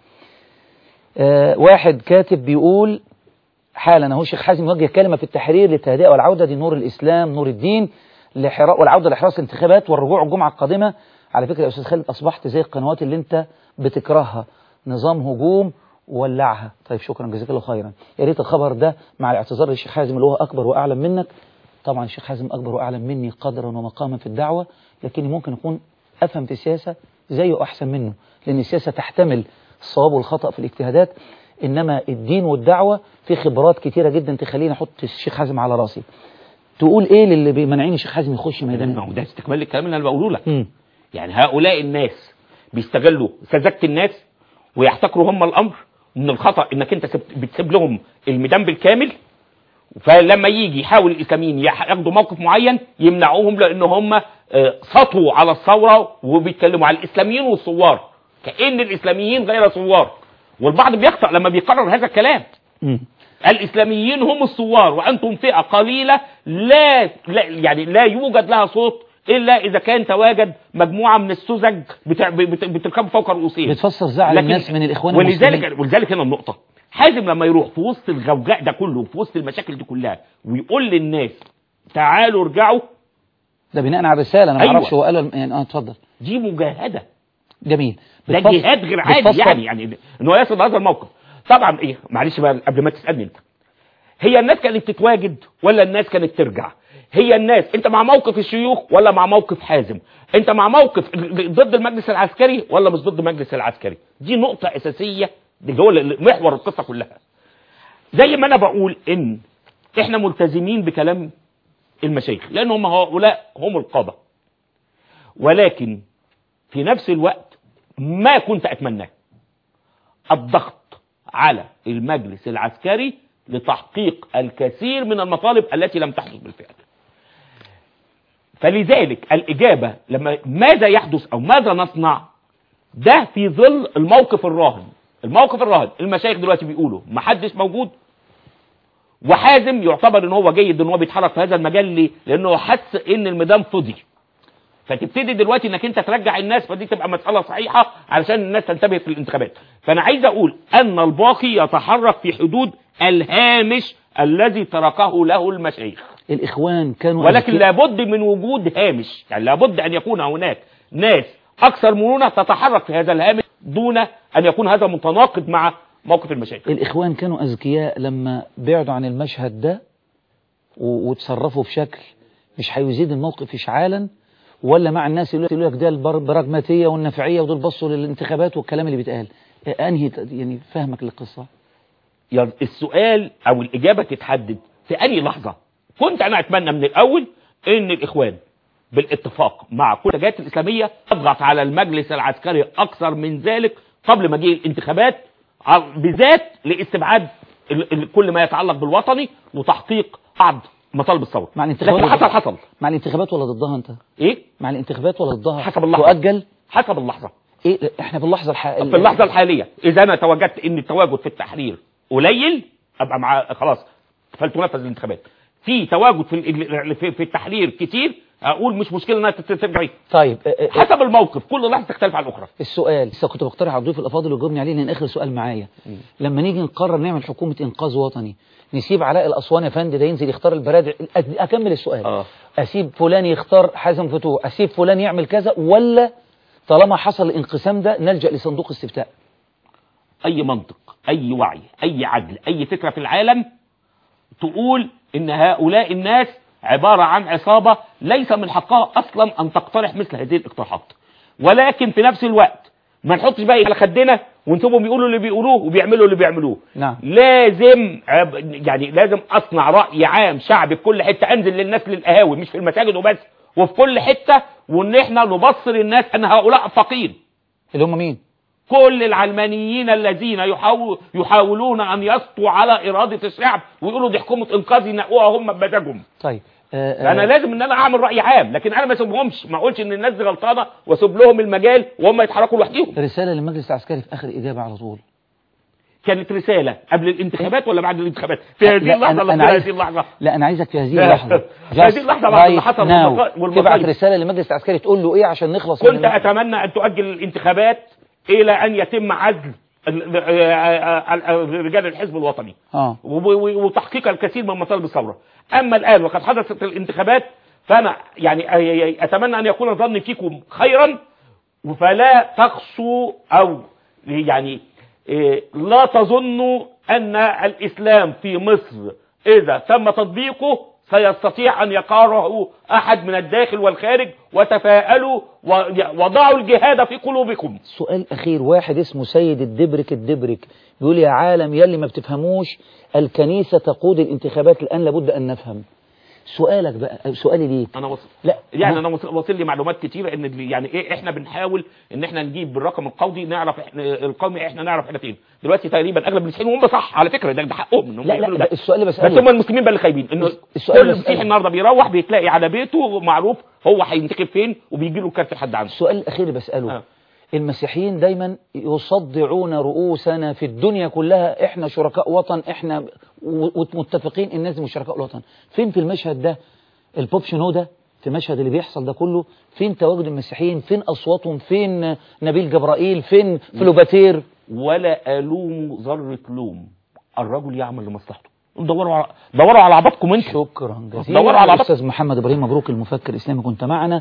آه واحد كاتب بيقول حالا اهو الشيخ حازم يوجه كلمة في التحرير للتهدئة والعودة دي نور الإسلام نور الدين لحراء والعودة لحراس الانتخابات والرجوع الجمعة القادمة على فكرة يا أستاذ خالد أصبحت زي القنوات اللي أنت بتكرهها نظام هجوم ولعها طيب شكرا جزاك الله خيرا يا ريت الخبر ده مع الاعتذار للشيخ حازم اللي هو أكبر وأعلم منك طبعا الشيخ حازم أكبر وأعلم مني قدرا ومقاما في الدعوة لكني ممكن أكون أفهم في السياسة زيه أحسن منه لأن السياسة تحتمل الصواب والخطأ في الاجتهادات إنما الدين والدعوة في خبرات كتيرة جدا تخليني أحط الشيخ حازم على راسي تقول إيه للي بيمنعين الشيخ حازم يخش ما ميدان هو ده استكمال للكلام اللي انا بقوله لك مم. يعني هؤلاء الناس بيستغلوا سذاجه الناس ويحتكروا هم الامر من الخطا انك انت سبت- بتسيب لهم الميدان بالكامل فلما يجي يحاول الاسلاميين يح- ياخدوا موقف معين يمنعوهم لان هم آه، سطوا على الثوره وبيتكلموا على الاسلاميين والثوار كان الاسلاميين غير ثوار والبعض بيخطأ لما بيكرر هذا الكلام مم. الاسلاميين هم الثوار وانتم فئه قليله لا, لا يعني لا يوجد لها صوت الا اذا كان تواجد مجموعه من السذج بتاع- بت- بتركبوا فوق رؤوسهم بتفسر زعل لكن- الناس من الإخوان المسلمين ولذلك ولذلك هنا النقطه حازم لما يروح في وسط الغوغاء ده كله وفي وسط المشاكل دي كلها ويقول للناس تعالوا ارجعوا ده بناء على الرسالة أنا ما أيوة. اعرفش هو قال يعني اه اتفضل دي مجاهده جميل ده بتفسر- جهاد غير عادي بتفسر- يعني يعني ان هو يصل هذا الموقف طبعا ايه معلش بقى قبل ما تسالني انت هي الناس كانت تتواجد ولا الناس كانت ترجع هي الناس انت مع موقف الشيوخ ولا مع موقف حازم انت مع موقف ضد المجلس العسكري ولا مش ضد المجلس العسكري دي نقطه اساسيه دي هو اللي- محور القصه كلها زي ما انا بقول ان احنا ملتزمين بكلام المشايخ لان هم هؤلاء هم القاده ولكن في نفس الوقت ما كنت اتمناه الضغط على المجلس العسكري لتحقيق الكثير من المطالب التي لم تحدث بالفعل فلذلك الإجابة لما ماذا يحدث أو ماذا نصنع ده في ظل الموقف الراهن الموقف الراهن المشايخ دلوقتي بيقولوا ما حدش موجود وحازم يعتبر ان هو جيد ان هو بيتحرك في هذا المجال ليه لانه حس ان الميدان فضي فتبتدي دلوقتي انك انت ترجع الناس فدي تبقى مساله صحيحه علشان الناس تنتبه في الانتخابات فانا عايز اقول ان الباقي يتحرك في حدود الهامش الذي تركه له المشايخ الإخوان كانوا ولكن أذكياء- لابد من وجود هامش يعني لابد ان يكون هناك ناس اكثر مرونه تتحرك في هذا الهامش دون ان يكون هذا متناقض مع موقف المشاكل الإخوان كانوا أذكياء لما بعدوا عن المشهد ده و- وتصرفوا بشكل مش هيزيد الموقف إشعالا ولا مع الناس اللي يقولوا لك ده البراجماتية والنفعية ودول بصوا للانتخابات والكلام اللي بيتقال أنهي ت- يعني فهمك للقصة يعني السؤال او الاجابه تتحدد في اي لحظه كنت انا اتمنى من الاول ان الاخوان بالاتفاق مع كل الجهات الاسلاميه تضغط على المجلس العسكري اكثر من ذلك قبل مجيء الانتخابات ع- بالذات لاستبعاد ال- ال- كل ما يتعلق بالوطني وتحقيق بعض مطالب الثوره مع الانتخابات لكن ولا حصل حصل مع الانتخابات ولا ضدها أنت ايه مع الانتخابات ولا ضدها حسب اللحظة. تؤجل حسب اللحظه إيه إحنا في اللحظة الح... في اللحظه الحاليه اذا انا توجدت ان التواجد في التحرير قليل ابقى مع خلاص فلتنفذ الانتخابات في تواجد في ال- في- في التحرير كتير اقول مش مشكله انها تت- ترجعي طيب آه، آه، حسب الموقف كل لحظه تختلف عن الاخرى السؤال لسه كنت بقترح على الضيوف الافاضل ويجاوبني عليه لان اخر سؤال معايا لما نيجي نقرر نعمل حكومه انقاذ وطني نسيب علاء الاسوان يا فندم ده ينزل يختار البرادع أ- اكمل السؤال آه. اسيب فلان يختار حازم فتوح اسيب فلان يعمل كذا ولا طالما حصل الانقسام ده نلجا لصندوق استفتاء اي منطق اي وعي اي عدل اي فكره في العالم تقول ان هؤلاء الناس عباره عن عصابه ليس من حقها اصلا ان تقترح مثل هذه الاقتراحات ولكن في نفس الوقت ما نحطش بقى على خدنا ونسيبهم يقولوا اللي بيقولوه وبيعملوا اللي بيعملوه نعم. لازم عب- يعني لازم اصنع راي عام شعبي في كل حته انزل للناس للقهاوي مش في المساجد وبس وفي كل حته وان احنا نبصر الناس ان هؤلاء فقير اللي هم مين كل العلمانيين الذين يحاول يحاولون ان يسطوا على اراده الشعب ويقولوا دي حكومه انقاذ ينقوها هم بمزاجهم طيب آه، آه، انا لازم ان انا اعمل راي عام لكن انا ما اسيبهمش ما اقولش ان الناس دي غلطانه واسيب لهم المجال وهم يتحركوا لوحدهم رساله للمجلس العسكري في اخر اجابه على طول كانت رساله قبل الانتخابات ولا بعد الانتخابات في هذه لا، اللحظه أنا- ولا أنا في عايز- هذه اللحظه لا انا عايزك في هذه لا. اللحظه في هذه اللحظة بعد اللي right حصل now. والمصائب- والمصائب. تبعت رساله للمجلس العسكري تقول له ايه عشان نخلص كنت من اتمنى ان تؤجل الانتخابات الى ان يتم عزل ال- ال- ال- رجال الحزب الوطني اه وب- و- وتحقيق الكثير من مطالب الثوره اما الان وقد حدثت الانتخابات فانا يعني أي- اتمنى ان يكون ظني فيكم خيرا فلا تخشوا او يعني إيه، لا تظنوا ان الاسلام في مصر اذا تم تطبيقه سيستطيع ان يقاره احد من الداخل والخارج وتفاءلوا و- وضعوا الجهاد في قلوبكم سؤال أخير واحد اسمه سيد الدبرك الدبرك بيقول يا عالم يلي ما بتفهموش الكنيسة تقود الانتخابات الآن لابد أن نفهم سؤالك بقى سؤالي ليك انا وصل لا يعني ها؟ انا وصل وصل لي معلومات كتيره ان ال- يعني ايه احنا بنحاول ان احنا نجيب بالرقم القومي نعرف احنا القومي احنا نعرف احنا فين دلوقتي تقريبا اغلب المسيحيين وهم صح على فكره ده, ده حقهم ان هم لا يعملوا لا ده. السؤال اللي بس هم بسأله المسلمين بقى اللي خايبين انه السؤال كل اللي مسيحي بسأله. النهارده بيروح بيتلاقي على بيته معروف هو هينتخب فين وبيجي له كارت لحد عنده السؤال الأخير اللي بسأله آه. المسيحيين دايما يصدعون رؤوسنا في الدنيا كلها احنا شركاء وطن احنا و- ومتفقين الناس دي مش شركاء الوطن فين في المشهد ده البوب شنو ده في المشهد اللي بيحصل ده كله فين تواجد المسيحيين فين اصواتهم فين نبيل جبرائيل فين فلوباتير ولا الوم ذره لوم الرجل يعمل لمصلحته دوروا على دوروا على عبطكم انتوا شكرا جزيلا دوروا على عبط الاستاذ محمد ابراهيم مبروك المفكر الاسلامي كنت معنا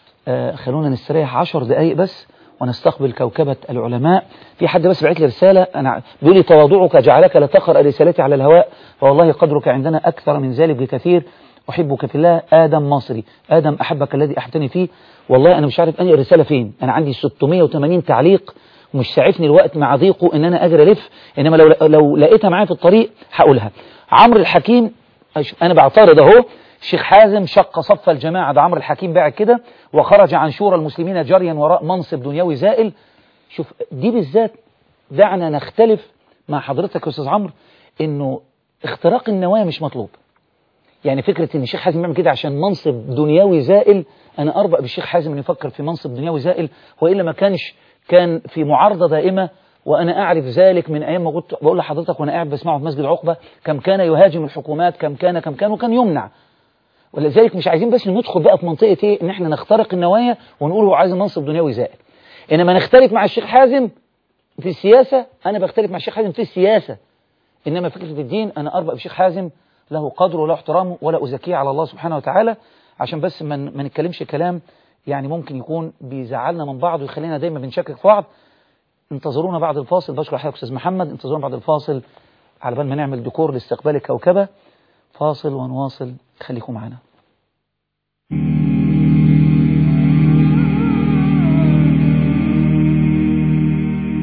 آه خلونا نستريح عشر دقائق بس ونستقبل كوكبة العلماء في حد بس بعت لي رسالة أنا بيقول لي تواضعك جعلك لا تقرأ رسالتي على الهواء فوالله قدرك عندنا أكثر من ذلك بكثير أحبك في الله آدم مصري آدم أحبك الذي أحبتني فيه والله أنا مش عارف أنهي الرسالة فين أنا عندي 680 تعليق ومش ساعفني الوقت مع ضيقه ان انا اجري الف انما لو لو لقيتها معايا في الطريق هقولها عمرو الحكيم أش- انا بعترض اهو الشيخ حازم شق صف الجماعه ده عمرو الحكيم باعت كده وخرج عن شورى المسلمين جريا وراء منصب دنيوي زائل شوف دي بالذات دعنا نختلف مع حضرتك يا استاذ عمرو انه اختراق النوايا مش مطلوب يعني فكرة ان الشيخ حازم يعمل كده عشان منصب دنيوي زائل انا اربق بالشيخ حازم انه يفكر في منصب دنيوي زائل والا ما كانش كان في معارضة دائمة وانا اعرف ذلك من ايام ما كنت بقول لحضرتك وانا قاعد بسمعه في مسجد عقبة كم كان يهاجم الحكومات كم كان كم كان وكان يمنع ولذلك مش عايزين بس ندخل بقى في منطقة ايه ان احنا نخترق النوايا ونقول هو عايز منصب دنيوي زائل انما نختلف مع الشيخ حازم في السياسة انا بختلف مع الشيخ حازم في السياسة إنما فكرة الدين أنا أربأ بشيخ حازم له قدره وله احترامه ولا أزكيه على الله سبحانه وتعالى عشان بس ما ما نتكلمش كلام يعني ممكن يكون بيزعلنا من بعض ويخلينا دايما بنشكك في بعض انتظرونا بعد الفاصل بشكر حضرتك استاذ محمد انتظرونا بعد الفاصل على بال ما نعمل ديكور لاستقبال الكوكبه فاصل ونواصل خليكم معنا